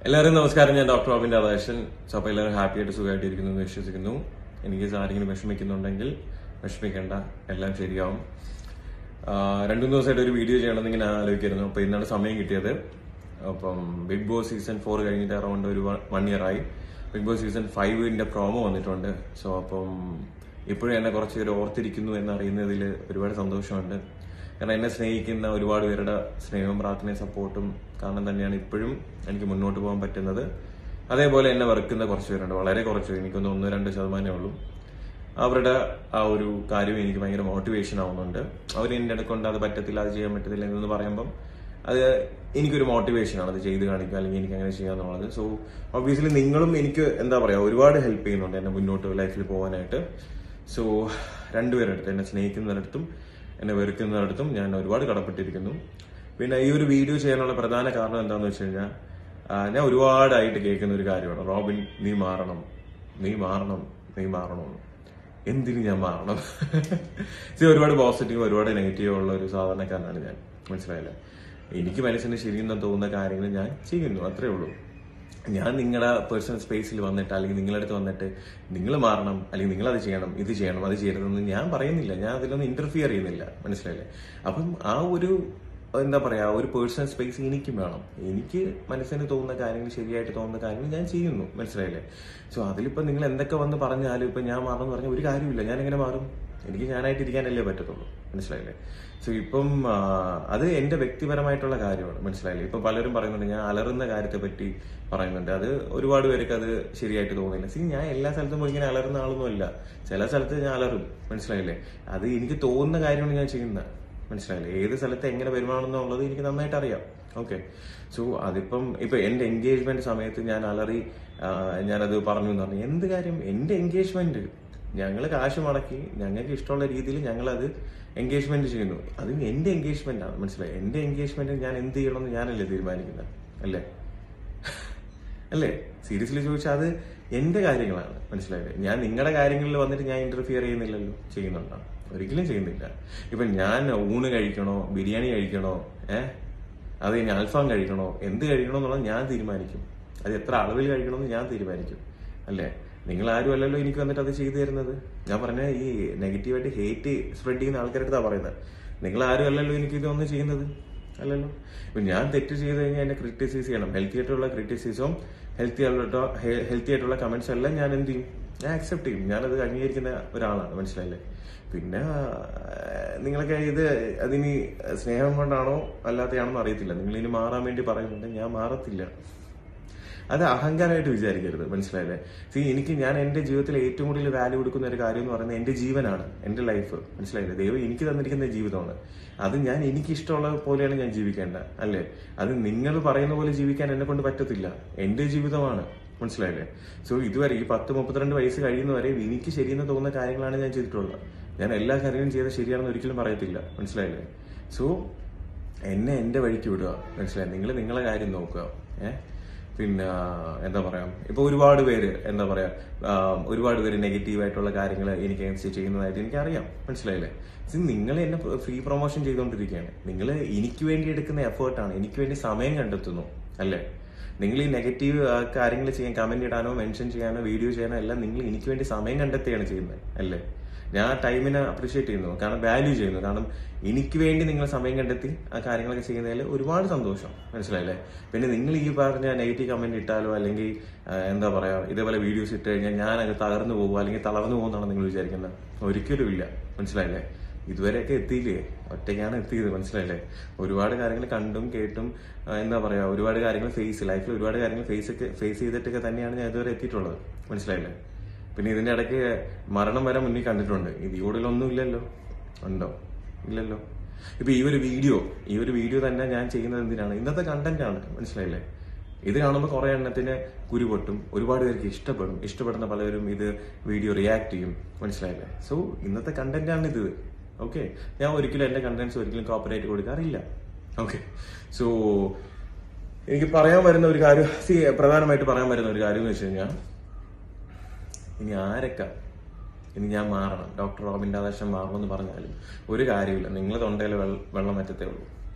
എല്ലാവരും നമസ്കാരം ഞാൻ ഡോക്ടർ റോബിൻ രാധാകൃഷ്ണൻ സോ അപ്പോൾ എല്ലാവരും ഹാപ്പി ആയിട്ട് സുഖമായിട്ടിരിക്കുന്നു എന്ന് വിശ്വസിക്കുന്നു എനിക്ക് ആരെങ്കിലും വിഷമിക്കുന്നുണ്ടെങ്കിൽ വിഷമിക്കേണ്ട എല്ലാം ശരിയാവും ആഹ് രണ്ടു മൂന്ന് ദിവസമായിട്ട് ഒരു വീഡിയോ ചെയ്യണമെന്ന് ഇങ്ങനെ ആലോചിക്കായിരുന്നു അപ്പോൾ ഇന്നാണ് സമയം കിട്ടിയത് അപ്പം ബിഗ് ബോസ് സീസൺ ഫോർ കഴിഞ്ഞിട്ട് അറൗണ്ട് ഒരു വൺ ഇയർ ആയി ബിഗ് ബോസ് സീസൺ ഫൈവിന്റെ പ്രോമോ വന്നിട്ടുണ്ട് സോ അപ്പം ഇപ്പോഴും എന്നെ കുറച്ച് പേര് ഓർത്തിരിക്കുന്നു എന്നറിയുന്നതിൽ ഒരുപാട് സന്തോഷമുണ്ട് കാരണം എന്നെ സ്നേഹിക്കുന്ന ഒരുപാട് പേരുടെ സ്നേഹവും പ്രാർത്ഥനയും സപ്പോർട്ടും കാരണം തന്നെയാണ് ഇപ്പോഴും എനിക്ക് മുന്നോട്ട് പോകാൻ പറ്റുന്നത് അതേപോലെ എന്നെ വെറുക്കുന്ന കുറച്ച് പേരുണ്ട് വളരെ കുറച്ച് പേര്. എനിക്കൊന്ന് ഒന്ന് രണ്ട് ശതമാനമേ ഉള്ളൂ അവരുടെ ആ ഒരു കാര്യം എനിക്ക് ഭയങ്കര മോട്ടിവേഷൻ ആവുന്നുണ്ട് അവർ എന്റെ അടുക്കൊണ്ട് അത് പറ്റത്തില്ല അത് ചെയ്യാൻ പറ്റത്തില്ല എന്ന് പറയുമ്പം അത് എനിക്കൊരു മോട്ടിവേഷനാണ് അത് ചെയ്ത് കാണിക്കുക അല്ലെങ്കിൽ എനിക്ക് അങ്ങനെ ചെയ്യാന്നുള്ളത് സോ ഒബ്വിയസ്ലി നിങ്ങളും എനിക്ക് എന്താ പറയാ ഒരുപാട് ഹെൽപ്പ് ചെയ്യുന്നുണ്ട് എന്നെ മുന്നോട്ട് ലൈഫിൽ പോകാനായിട്ട് സോ രണ്ടുപേരടുത്ത് എന്നെ സ്നേഹിക്കുന്നിടത്തും എന്നെ വെറുക്കുന്നിടത്തും ഞാൻ ഒരുപാട് കടപ്പെട്ടിരിക്കുന്നു പിന്നെ ഈ ഒരു വീഡിയോ ചെയ്യാനുള്ള പ്രധാന കാരണം എന്താണെന്ന് വെച്ച് കഴിഞ്ഞാൽ ആ, ഞാൻ ഒരുപാടായിട്ട് കേൾക്കുന്ന ഒരു കാര്യമാണ് റോബിൻ നീ മാറണം നീ മാറണം നീ മാറണമെന്ന് എന്തിന് ഞാൻ മാറണം ഇത് ഒരുപാട് പോസിറ്റീവ് ഒരുപാട് നെഗറ്റീവ് ഉള്ള ഒരു സാധാരണക്കാരനാണ് ഞാൻ മനസ്സിലായില്ലേ എനിക്ക് മനസ്സിന് ശരിയെന്ന് തോന്നുന്ന കാര്യങ്ങൾ ഞാൻ ചെയ്യുന്നു അത്രേ ഉള്ളൂ ഞാൻ നിങ്ങളുടെ പേഴ്സണൽ സ്പേസിൽ വന്നിട്ട് അല്ലെങ്കിൽ നിങ്ങളുടെ അടുത്ത് വന്നിട്ട് നിങ്ങൾ മാറണം അല്ലെങ്കിൽ നിങ്ങൾ അത് ചെയ്യണം ഇത് ചെയ്യണം അത് ചെയ്യരുതെന്ന് ഞാൻ പറയുന്നില്ല ഞാൻ അതിലൊന്നും ഇന്റർഫിയർ ചെയ്യുന്നില്ല മനസ്സിലായില്ലേ അപ്പം ആ ഒരു എന്താ പറയാ ഒരു പേഴ്സണൽ സ്പേസ് എനിക്കും വേണം എനിക്ക് മനസ്സിന് തോന്നുന്ന കാര്യങ്ങൾ ശരിയായിട്ട് തോന്നുന്ന കാര്യങ്ങൾ ഞാൻ ചെയ്യുന്നു മനസ്സിലായില്ലേ സോ അതിലിപ്പോ നിങ്ങൾ എന്തൊക്കെ വന്ന് പറഞ്ഞാലും ഇപ്പൊ ഞാൻ മാറണം എന്ന് പറഞ്ഞാൽ ഒരു കാര്യമില്ല ഞാൻ എങ്ങനെ മാറും എനിക്ക് ഞാനായിട്ട് ഇരിക്കാനല്ലേ പറ്റത്തുള്ളൂ മനസ്സിലായില്ലേ സോ ഇപ്പം ആ, അത് എന്റെ വ്യക്തിപരമായിട്ടുള്ള കാര്യമാണ് മനസ്സിലായില്ലേ ഇപ്പൊ പലരും പറയുന്നുണ്ട് ഞാൻ അലറുന്ന കാര്യത്തെ പറ്റി പറയുന്നുണ്ട് അത് ഒരുപാട് പേർക്ക് അത് ശരിയായിട്ട് തോന്നില്ല സി ഞാൻ എല്ലാ സ്ഥലത്തും പോയി ഇങ്ങനെ അലറുന്ന ആളൊന്നുമല്ല ചില സ്ഥലത്ത് ഞാൻ അലറും മനസ്സിലായില്ലേ അത് എനിക്ക് തോന്നുന്ന കാര്യമാണ് ഞാൻ ചെയ്യുന്നത് മനസ്സിലായില്ലേ ഏത് സ്ഥലത്ത് എങ്ങനെ പെരുമാറണം എന്നുള്ളത് എനിക്ക് നന്നായിട്ട് അറിയാം ഓക്കെ സോ അതിപ്പം ഇപ്പൊ എന്റെ എൻഗേജ്മെന്റ് സമയത്ത് ഞാൻ അലറി ആ, ഞാനത് പറഞ്ഞു എന്ന് പറഞ്ഞു എന്ത് കാര്യം എന്റെ എൻഗേജ്മെന്റ് ഞങ്ങൾ കാശ് മുടക്കി ഞങ്ങൾക്ക് ഇഷ്ടമുള്ള രീതിയിൽ ഞങ്ങൾ അത് എൻഗേജ്മെന്റ് ചെയ്യുന്നു അത് എന്റെ എൻഗേജ്മെന്റ് ആണ് മനസ്സിലായി എന്റെ എൻഗേജ്മെന്റ് ഞാൻ എന്ത് ചെയ്യണമെന്ന് ഞാനല്ലേ തീരുമാനിക്കുന്നത് അല്ലേ അല്ലേ സീരിയസ്ലി ചോദിച്ചാൽ അത് എന്റെ കാര്യങ്ങളാണ് മനസ്സിലായില്ലേ ഞാൻ നിങ്ങളുടെ കാര്യങ്ങളിൽ വന്നിട്ട് ഞാൻ ഇന്റർഫിയർ ചെയ്യുന്നില്ലല്ലോ ചെയ്യുന്നുണ്ടോ ഒരിക്കലും ചെയ്യുന്നില്ല ഇപ്പൊ ഞാൻ ഊണ് കഴിക്കണോ ബിരിയാണി കഴിക്കണോ ഏഹ് അത് ഇനി അൽഫാം കഴിക്കണോ എന്ത് കഴിക്കണോ എന്നുള്ളത് ഞാൻ തീരുമാനിക്കും അത് എത്ര അളവിൽ കഴിക്കണമെന്ന് ഞാൻ തീരുമാനിക്കും അല്ലേ നിങ്ങൾ ആരും അല്ലല്ലോ എനിക്ക് വന്നിട്ട് അത് ചെയ്തു തരുന്നത് ഞാൻ പറഞ്ഞ ഈ നെഗറ്റീവായിട്ട് ഹേറ്റ് സ്പ്രെഡ് ചെയ്യുന്ന ആൾക്കാരുടെ പറയുന്നത് നിങ്ങൾ ആരും അല്ലല്ലോ എനിക്ക് ഇതൊന്നും ചെയ്യുന്നത് അല്ലല്ലോ ഇപ്പൊ ഞാൻ തെറ്റ് ചെയ്ത് കഴിഞ്ഞാൽ എന്നെ ക്രിറ്റിസൈസ് ചെയ്യണം ഹെൽത്തി ആയിട്ടുള്ള ക്രിറ്റിസിസവും ഹെൽത്തി ആയിട്ടുള്ള ഹെൽത്തി ആയിട്ടുള്ള കമന്റ്സ് എല്ലാം ഞാൻ എന്ത് ചെയ്യും ഞാൻ അക്സെപ്റ്റ് ചെയ്യും ഞാനത് അംഗീകരിക്കുന്ന ഒരാളാണ് മനസ്സിലായില്ലേ പിന്നെ ആ, നിങ്ങളൊക്കെ ഇത് അതിനി സ്നേഹം കൊണ്ടാണോ അല്ലാതെയാണെന്ന് അറിയത്തില്ല നിങ്ങൾ ഇനി മാറാൻ വേണ്ടി പറയുന്നുണ്ട് ഞാൻ മാറത്തില്ല അത് അഹങ്കാരമായിട്ട് വിചാരിക്കരുത് മനസ്സിലായില്ലേ സി എനിക്ക് ഞാൻ എന്റെ ജീവിതത്തിൽ ഏറ്റവും കൂടുതൽ വാല്യൂ കൊടുക്കുന്ന ഒരു കാര്യം എന്ന് പറയുന്നത് എന്റെ ജീവനാണ് എന്റെ ലൈഫ് മനസ്സിലായില്ലേ ദൈവം എനിക്ക് തന്നിരിക്കുന്ന ജീവിതമാണ് അത് ഞാൻ എനിക്ക് ഇഷ്ടമുള്ള പോലെയാണ് ഞാൻ ജീവിക്കേണ്ട അല്ലേ അത് നിങ്ങൾ പറയുന്ന പോലെ ജീവിക്കാൻ എന്നെ കൊണ്ട് പറ്റത്തില്ല എന്റെ ജീവിതമാണ് മനസ്സിലായില്ലേ സോ ഇതുവരെ ഈ പത്ത് മുപ്പത്തിരണ്ട് വയസ്സ് കഴിയുന്നവരെ എനിക്ക് ശരിയെന്ന് തോന്നുന്ന കാര്യങ്ങളാണ് ഞാൻ ചെയ്തിട്ടുള്ളത് ഞാൻ എല്ലാ കാര്യങ്ങളും ചെയ്ത ശരിയാണെന്ന് ഒരിക്കലും പറയത്തില്ല മനസ്സിലായില്ലേ സോ എന്നെ എന്റെ വഴിക്ക് വിടുക മനസ്സിലായി നിങ്ങൾ നിങ്ങളെ കാര്യം നോക്കുക ഏഹ് പിന്നെ എന്താ പറയാ ഇപ്പൊ ഒരുപാട് പേര് എന്താ പറയാ ആ, ഒരുപാട് പേര് നെഗറ്റീവ് ആയിട്ടുള്ള കാര്യങ്ങൾ എനിക്ക് against ചെയ്യുന്നതായിട്ട് എനിക്കറിയാം മനസ്സിലായില്ലേ See, നിങ്ങൾ എന്നെ ഫ്രീ പ്രൊമോഷൻ ചെയ്തുകൊണ്ടിരിക്കുകയാണ് നിങ്ങൾ എനിക്ക് വേണ്ടി എടുക്കുന്ന എഫേർട്ടാണ് എനിക്ക് വേണ്ടി സമയം കണ്ടെത്തുന്നു അല്ലേ നിങ്ങൾ ഈ നെഗറ്റീവ് കാര്യങ്ങൾ ചെയ്യാൻ കമന്റ് ഇടാനോ മെൻഷൻ ചെയ്യാനോ വീഡിയോ ചെയ്യാനോ എല്ലാം നിങ്ങൾ എനിക്ക് വേണ്ടി സമയം കണ്ടെത്തുകയാണ് ചെയ്യുന്നത് അല്ലേ ഞാൻ ആ ടൈമിനെ അപ്രീഷിയേറ്റ് ചെയ്യുന്നു കാരണം വാല്യൂ ചെയ്യുന്നു കാരണം എനിക്ക് വേണ്ടി നിങ്ങൾ സമയം കണ്ടെത്തി ആ കാര്യങ്ങളൊക്കെ ചെയ്യുന്നതിൽ ഒരുപാട് സന്തോഷം മനസ്സിലായില്ലേ പിന്നെ നിങ്ങൾ ഈ പറഞ്ഞ നെഗറ്റീവ് കമന്റ് ഇട്ടാലോ അല്ലെങ്കിൽ ആ, എന്താ പറയാ ഇതേപോലെ വീഡിയോസ് ഇട്ട് കഴിഞ്ഞാൽ ഞാൻ അത് തകർന്നു പോകുമോ അല്ലെങ്കിൽ തളർന്നു പോകുമെന്നാണ് നിങ്ങൾ വിചാരിക്കുന്നത് ഒരിക്കലും ഇല്ല മനസ്സിലായില്ലേ ഇതുവരെയൊക്കെ എത്തിയില്ലേ ഒറ്റയ്ക്കാണ് എത്തിയത് മനസ്സിലായില്ലേ ഒരുപാട് കാര്യങ്ങൾ കണ്ടും കേട്ടും ആ, എന്താ പറയാ ഒരുപാട് കാര്യങ്ങൾ ഫേസ് ലൈഫിൽ ഒരുപാട് കാര്യങ്ങൾ ഫേസ് ഒക്കെ ഫേസ് ചെയ്തിട്ടൊക്കെ തന്നെയാണ് ഞാൻ ഇതുവരെ എത്തിയിട്ടുള്ളത് മനസ്സിലായില്ലേ പിന്നെ ഇതിന്റെ ഇടയ്ക്ക് മരണം വരെ മുന്നിൽ കണ്ടിട്ടുണ്ട് ഇത് കൂടുതലൊന്നും ഇല്ലല്ലോ ഉണ്ടോ ഇല്ലല്ലോ ഇപ്പൊ ഈ ഒരു വീഡിയോ ഈ ഒരു വീഡിയോ തന്നെ ഞാൻ ചെയ്യുന്നത് എന്തിനാണ് ഇന്നത്തെ കണ്ടന്റ് ആണ് മനസ്സിലായില്ലേ ഇത് കാണുമ്പോൾ കുറെ എണ്ണത്തിന് കുരു പൊട്ടും ഒരുപാട് പേർക്ക് ഇഷ്ടപ്പെടും ഇഷ്ടപ്പെടുന്ന പലരും ഇത് വീഡിയോ റിയാക്ട് ചെയ്യും മനസ്സിലായില്ലേ സോ ഇന്നത്തെ കണ്ടന്റ് ആണ് ഇത് ഓക്കെ ഞാൻ ഒരിക്കലും എന്റെ കണ്ടന്റ്സ് ഒരിക്കലും കോപ്പറേറ്റ് കൊടുക്കാറില്ല ഓക്കെ സോ എനിക്ക് പറയാൻ വരുന്ന ഒരു കാര്യം see, പ്രധാനമായിട്ട് പറയാൻ വരുന്ന ഒരു കാര്യം എന്ന് വെച്ച് കഴിഞ്ഞാൽ ഇനി ആരൊക്കെ ഇനി ഞാൻ മാറണം ഡോക്ടർ റോബിൻ രാധാകൃഷ്ണൻ മാറണമെന്ന് പറഞ്ഞാലും ഒരു കാര്യമില്ല നിങ്ങൾ തൊണ്ടയിൽ വെള്ളം വറ്റത്തേ ഉള്ളൂ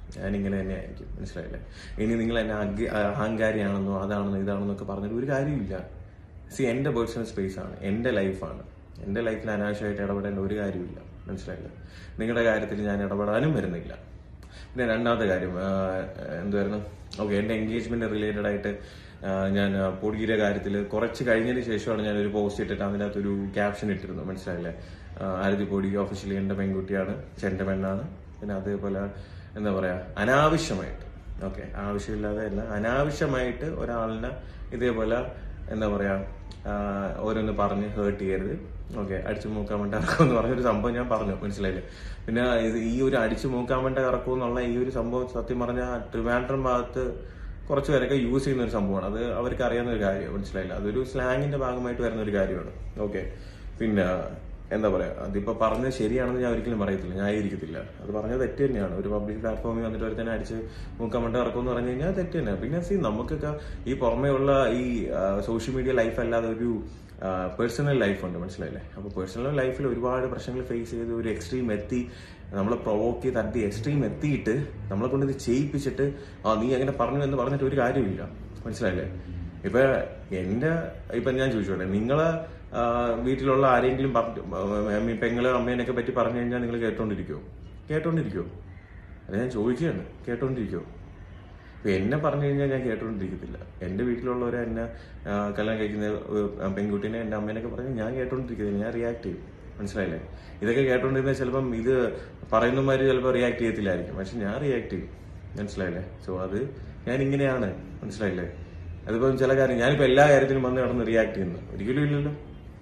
ഞാൻ ഇങ്ങനെ തന്നെ ആയിരിക്കും മനസ്സിലായില്ലേ ഇനി നിങ്ങൾ എന്നെ അഗ്ഗ- അഹങ്കാരിയാണെന്നോ അതാണെന്നോ ഇതാണെന്നോ ഒക്കെ പറഞ്ഞിട്ട് ഒരു കാര്യമില്ല സി എൻ്റെ പേഴ്സണൽ സ്പേസ് ആണ് എൻ്റെ ലൈഫാണ് എൻ്റെ ലൈഫിൽ അനാവശ്യമായിട്ട് ഇടപെടേണ്ട ഒരു കാര്യമില്ല മനസ്സിലായില്ലേ നിങ്ങളുടെ കാര്യത്തിൽ ഞാൻ ഇടപെടാനും വരുന്നില്ല പിന്നെ രണ്ടാമത്തെ കാര്യം ആ, എന്തുവായിരുന്നു ഓക്കെ എൻ്റെ എൻഗേജ്മെന്റ് റിലേറ്റഡ് ആയിട്ട് ആ, ഞാൻ ആ, പൊടിയുടെ കാര്യത്തിൽ കുറച്ച് കഴിഞ്ഞതിന് ശേഷമാണ് ഞാൻ ഒരു പോസ്റ്റ് ഇട്ടിട്ട് അതിനകത്ത് ഒരു ക്യാപ്ഷൻ ഇട്ടിരുന്നു മനസ്സിലായില്ലേ ആ, ആരതി പൊടി ഒഫീഷ്യലി എൻ്റെ പെൺകുട്ടിയാണ് എൻ്റെ പെണ്ണാണ് പിന്നെ അതേപോലെ എന്താ പറയാ അനാവശ്യമായിട്ട് ഓക്കെ ആവശ്യമില്ലാതെ അല്ല അനാവശ്യമായിട്ട് ഒരാളിനെ ഇതേപോലെ എന്താ പറയാ ആ, ഓരോന്ന് പറഞ്ഞ് ഹേർട്ട് ചെയ്യരുത് ഓക്കെ അടിച്ചു മൂക്കാൻ വേണ്ട കറക്കം എന്ന് പറഞ്ഞൊരു സംഭവം ഞാൻ പറഞ്ഞു മനസ്സിലായില്ലേ പിന്നെ ഇത് ഈ ഒരു അടിച്ചു മൂക്കാൻ വേണ്ട കറക്കം എന്നുള്ള ഈ ഒരു സംഭവം സത്യം പറഞ്ഞാൽ ട്രിവാൻഡ്രം ഭാഗത്ത് കുറച്ച് പേരൊക്കെ യൂസ് ചെയ്യുന്ന ഒരു സംഭവമാണ് അത് അവർക്ക് അറിയാവുന്ന ഒരു കാര്യം മനസ്സിലായില്ല അതൊരു സ്ലാങ്ങിന്റെ ഭാഗമായിട്ട് വരുന്ന ഒരു കാര്യമാണ് ഓക്കെ പിന്നെ എന്താ പറയാ അതിപ്പോ പറഞ്ഞത് ശരിയാണെന്ന് ഞാൻ ഒരിക്കലും പറയത്തില്ല ഞാൻ ഇരിക്കത്തില്ല അത് പറഞ്ഞത് തെറ്റ് തന്നെയാണ് ഒരു പബ്ലിക് പ്ലാറ്റ്ഫോമിൽ വന്നിട്ട് ഒരുത്തന്നെ അടിച്ച് മൂക്കാൻ വേണ്ടി ഇറക്കും എന്ന് പറഞ്ഞു കഴിഞ്ഞാൽ തെറ്റ് തന്നെ പിന്നെ സി നമുക്കൊക്കെ ഈ പുറമേ ഉള്ള ഈ സോഷ്യൽ മീഡിയ ലൈഫ് അല്ലാതെ ഒരു പേഴ്സണൽ ലൈഫ് ഉണ്ട് മനസ്സിലായില്ലേ അപ്പോൾ പേഴ്സണൽ ലൈഫിൽ ഒരുപാട് പ്രശ്നങ്ങൾ ഫേസ് ചെയ്ത് ഒരു എക്സ്ട്രീം എത്തി നമ്മളെ പ്രൊവോക്ക് ചെയ്ത് അറ്റ് എക്സ്ട്രീം എത്തിയിട്ട് നമ്മളെ കൊണ്ട് ഇത് ചെയ്യിപ്പിച്ചിട്ട് ആ നീ അങ്ങനെ പറഞ്ഞു എന്ന് പറഞ്ഞിട്ട് ഒരു കാര്യമില്ല മനസ്സിലായില്ലേ ഇപ്പൊ എന്റെ ഇപ്പൊ ഞാൻ ചോദിച്ചോട്ടെ നിങ്ങളെ ആ, വീട്ടിലുള്ള ആരെങ്കിലും പറഞ്ഞു ഐ മീൻ പെങ്ങള് അമ്മേനൊക്കെ പറ്റി പറഞ്ഞു കഴിഞ്ഞാൽ നിങ്ങൾ കേട്ടോണ്ടിരിക്കുവോ കേട്ടോണ്ടിരിക്കുവോ അത് ഞാൻ ചോദിക്കുകയാണ് കേട്ടോണ്ടിരിക്കുവോ ഇപ്പൊ എന്നെ പറഞ്ഞു കഴിഞ്ഞാൽ ഞാൻ കേട്ടോണ്ടിരിക്കത്തില്ല എന്റെ വീട്ടിലുള്ളവരെ എന്നെ ആ, കല്യാണം കഴിക്കുന്ന ഒരു പെൺകുട്ടീനെ എന്റെ അമ്മേനൊക്കെ പറഞ്ഞ് ഞാൻ കേട്ടോണ്ടിരിക്കത്തില്ല ഞാൻ റിയാക്ട് ചെയ്യും മനസ്സിലായില്ലേ ഇതൊക്കെ കേട്ടോണ്ടിരുന്ന ചിലപ്പം ഇത് പറയുന്നമാര് ചിലപ്പോൾ റിയാക്ട് ചെയ്യത്തില്ലായിരിക്കും പക്ഷെ ഞാൻ റിയാക്ട് ചെയ്യും മനസ്സിലായില്ലേ സോ അത് ഞാൻ ഇങ്ങനെയാണ് മനസ്സിലായില്ലേ അതിപ്പം ചില കാര്യം ഞാനിപ്പോ എല്ലാ കാര്യത്തിനും വന്ന് നടന്ന് റിയാക്ട് ചെയ്യുന്നു ഒരിക്കലും ഇല്ലല്ലോ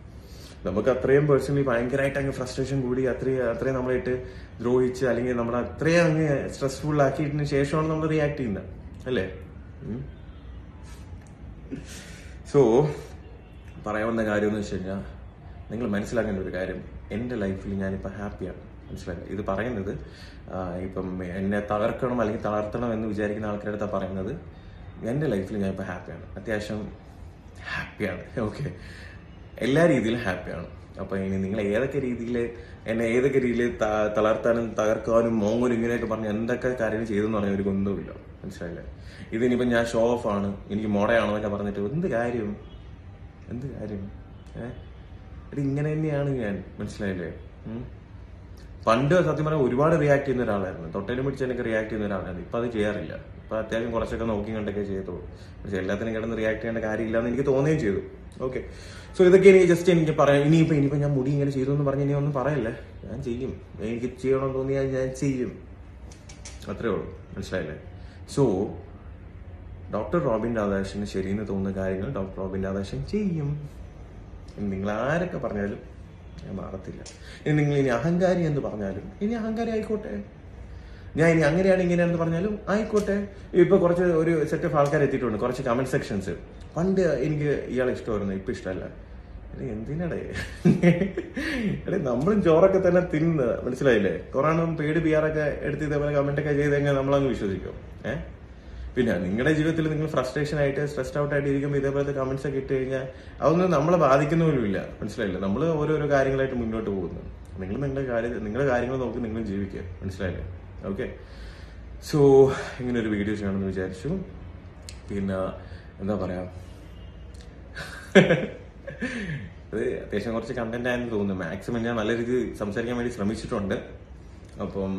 നമുക്ക് അത്രയും പേഴ്സണലി ഭയങ്കരമായിട്ട് അങ്ങ് ഫ്രസ്ട്രേഷൻ കൂടി അത്രയും അത്രയും നമ്മളായിട്ട് ദ്രോഹിച്ച് അല്ലെങ്കിൽ നമ്മളെ അത്രയും അങ്ങ് സ്ട്രെസ്ഫുൾ ആക്കിയതിന് ശേഷമാണ് നമ്മൾ റിയാക്ട് ചെയ്യുന്നത് അല്ലേ സോ പറയാൻ വന്ന കാര്യം എന്ന് വെച്ച് കഴിഞ്ഞാൽ നിങ്ങൾ മനസ്സിലാക്കേണ്ട ഒരു കാര്യം എൻ്റെ ലൈഫിൽ ഞാനിപ്പോൾ ഹാപ്പിയാണ് മനസ്സിലായി ഇത് പറയുന്നത് ആ, ഇപ്പം എന്നെ തകർക്കണം അല്ലെങ്കിൽ തളർത്തണം എന്ന് വിചാരിക്കുന്ന ആൾക്കാരുടെ അടുത്താണ് പറയുന്നത് എൻ്റെ ലൈഫിൽ ഞാനിപ്പോൾ ഹാപ്പിയാണ് അത്യാവശ്യം ഹാപ്പിയാണ് ഓക്കെ എല്ലാ രീതിയിലും ഹാപ്പിയാണ് അപ്പൊ ഇനി നിങ്ങൾ ഏതൊക്കെ രീതിയിൽ എന്നെ ഏതൊക്കെ രീതിയിൽ ത- തളർത്താനും തകർക്കാനും മോങ്ങനും ഇങ്ങനെയൊക്കെ പറഞ്ഞ് എന്തൊക്കെ കാര്യങ്ങൾ ചെയ്തെന്ന് പറഞ്ഞാൽ ഒരു ബന്ധവുമില്ല മനസ്സിലായില്ലേ ഇതിനിപ്പോ ഞാൻ ഷോ ഓഫ് ആണ് എനിക്ക് മോഡയാണെന്നൊക്കെ പറഞ്ഞിട്ട് എന്ത് കാര്യം എന്ത് കാര്യം ഏഹ് ഇത് ഇങ്ങനെ തന്നെയാണ് ഞാൻ മനസ്സിലായില്ലേ ഉം. പണ്ട് സത്യം പറഞ്ഞാൽ ഒരുപാട് റിയാക്ട് ചെയ്യുന്ന ഒരാളായിരുന്നു തൊട്ടേലും പിടിച്ച് എനിക്ക് റിയാക്ട് ചെയ്യുന്ന ഒരാളായിരുന്നു ഇപ്പൊ അത് ചെയ്യാറില്ല ഇപ്പൊ അത്യാവശ്യം കുറച്ചൊക്കെ നോക്കി കണ്ടൊക്കെ ചെയ്തോളൂ പക്ഷെ എല്ലാത്തിനും കിടന്ന് റിയാക്ട് ചെയ്യേണ്ട കാര്യമില്ല എന്ന് എനിക്ക് തോന്നുകയും ചെയ്തു ഓക്കെ സോ ഇതൊക്കെ എനിക്ക് ജസ്റ്റ് എനിക്ക് പറയാം ഇനിയിപ്പോ ഇനിയിപ്പോ ഞാൻ മുടി ഇങ്ങനെ ചെയ്തു എന്ന് പറഞ്ഞ് ഇനി ഒന്നും പറയല്ലേ ഞാൻ ചെയ്യും എനിക്ക് ചെയ്യണമെന്ന് തോന്നിയാൽ ഞാൻ ചെയ്യും അത്രേ ഉള്ളൂ മനസ്സിലായില്ലേ സോ ഡോക്ടർ റോബിൻ രാധാകൃഷ്ണന് ശരിയെന്ന് തോന്നുന്ന കാര്യങ്ങൾ ഡോക്ടർ റോബിൻ രാധാകൃഷ്ണൻ ചെയ്യും ഇനി നിങ്ങൾ ആരൊക്കെ പറഞ്ഞാലും ഞാൻ മാറത്തില്ല ഇനി നിങ്ങൾ ഇനി അഹങ്കാരി എന്ന് പറഞ്ഞാലും ഇനി അഹങ്കാരി ആയിക്കോട്ടെ ഞാൻ ഇനി അങ്ങനെയാണ് ഇങ്ങനെയാണെന്ന് പറഞ്ഞാലും ആയിക്കോട്ടെ ഇപ്പൊ കുറച്ച് ഒരു സെറ്റ് ഓഫ് ആൾക്കാർ എത്തിയിട്ടുണ്ട് കുറച്ച് കമന്റ് സെക്ഷൻസ് പണ്ട് എനിക്ക് ഇയാളെ ഇഷ്ടമായിരുന്നു ഇപ്പൊ ഇഷ്ടമല്ല എടേ, എന്തിനാടേ എടേ നമ്മളും ചോറൊക്കെ തന്നെ തിന്ന് മനസ്സിലായില്ലേ കൊറോണ പേടി പിയാറൊക്കെ എടുത്ത് ഇതേപോലെ കമന്റ് ഒക്കെ ചെയ്ത് കഴിഞ്ഞാൽ നമ്മളങ്ങ് വിശ്വസിക്കും ഏഹ് പിന്നെ നിങ്ങളുടെ ജീവിതത്തിൽ നിങ്ങൾ ഫ്രസ്ട്രേഷൻ ആയിട്ട് സ്ട്രെസ്ഡ് ഔട്ട് ആയിട്ട് ഇരിക്കുമ്പോൾ ഇതേപോലത്തെ കമന്റ്സ് ഒക്കെ ഇട്ട് കഴിഞ്ഞാൽ അതൊന്നും നമ്മളെ ബാധിക്കുന്ന പോലുമില്ല മനസ്സിലായില്ലേ നമ്മൾ ഓരോരോ കാര്യങ്ങളായിട്ട് മുന്നോട്ട് പോകുന്നു നിങ്ങൾ നിങ്ങളുടെ കാര്യം നിങ്ങളുടെ കാര്യങ്ങൾ നോക്കി നിങ്ങൾ ജീവിക്കുക മനസ്സിലായില്ലേ ഓക്കെ സോ ഇങ്ങനെ ഒരു വീഡിയോ ചെയ്യണമെന്ന് വിചാരിച്ചു പിന്നെ എന്താ പറയാ അത് അത്യാവശ്യം കുറച്ച് കണ്ടന്റ് ആയെന്ന് തോന്നുന്നു മാക്സിമം ഞാൻ നല്ല രീതിയിൽ സംസാരിക്കാൻ വേണ്ടി ശ്രമിച്ചിട്ടുണ്ട് അപ്പം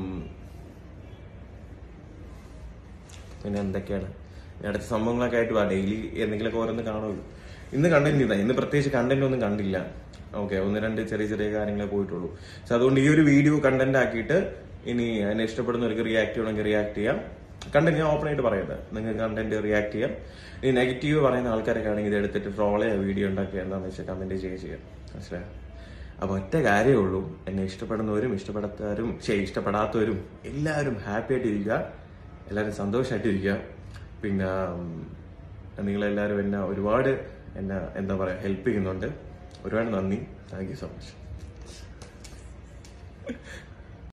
പിന്നെ എന്തൊക്കെയാണ് ഇനി അടുത്ത സംഭവങ്ങളൊക്കെ ആയിട്ട് വാ ഡെയിലി എന്തെങ്കിലുമൊക്കെ ഓരോന്ന് കാണുമല്ലോ ഇന്ന് കണ്ടന്റ് ഇതാ ഇന്ന് പ്രത്യേകിച്ച് കണ്ടന്റ് ഒന്നും കണ്ടില്ല ഓക്കെ ഒന്ന് രണ്ട് ചെറിയ ചെറിയ കാര്യങ്ങളെ പോയിട്ടുള്ളൂ സോ അതുകൊണ്ട് ഈ ഒരു വീഡിയോ കണ്ടന്റ് ആക്കിയിട്ട് ഇനി എന്നെ ഇഷ്ടപ്പെടുന്നവർക്ക് റിയാക്ട് ചെയ്യണമെങ്കിൽ റിയാക്ട് ചെയ്യാം കണ്ടന്റ് ഞാൻ ഓപ്പൺ ആയിട്ട് പറയുന്നത് നിങ്ങൾക്ക് കണ്ടന്റ് റിയാക്ട് ചെയ്യാം ഈ നെഗറ്റീവ് പറയുന്ന ആൾക്കാരൊക്കെ ആണെങ്കിൽ ഇത് എടുത്തിട്ട് ട്രോൾ ചെയ്യുക വീഡിയോ ഉണ്ടാക്കുക എന്താണെന്ന് വെച്ചാൽ കമന്റ് ചെയ്യുക ചെയ്യാം മനസ്സിലായോ അപ്പൊ ഒറ്റ കാര്യമേ ഉള്ളൂ എന്നെ ഇഷ്ടപ്പെടുന്നവരും ഇഷ്ടപ്പെടാത്തവരും ശരി ഇഷ്ടപ്പെടാത്തവരും എല്ലാവരും ഹാപ്പി ആയിട്ടിരിക്കുക എല്ലാവരും സന്തോഷമായിട്ടിരിക്കുക പിന്നെ ഉം, നിങ്ങളെല്ലാവരും എന്നെ ഒരുപാട് എന്നെ എന്താ പറയാ ഹെൽപ്പ് ചെയ്യുന്നുണ്ട് ഒരുപാട് നന്ദി താങ്ക് യു സോ മച്ച്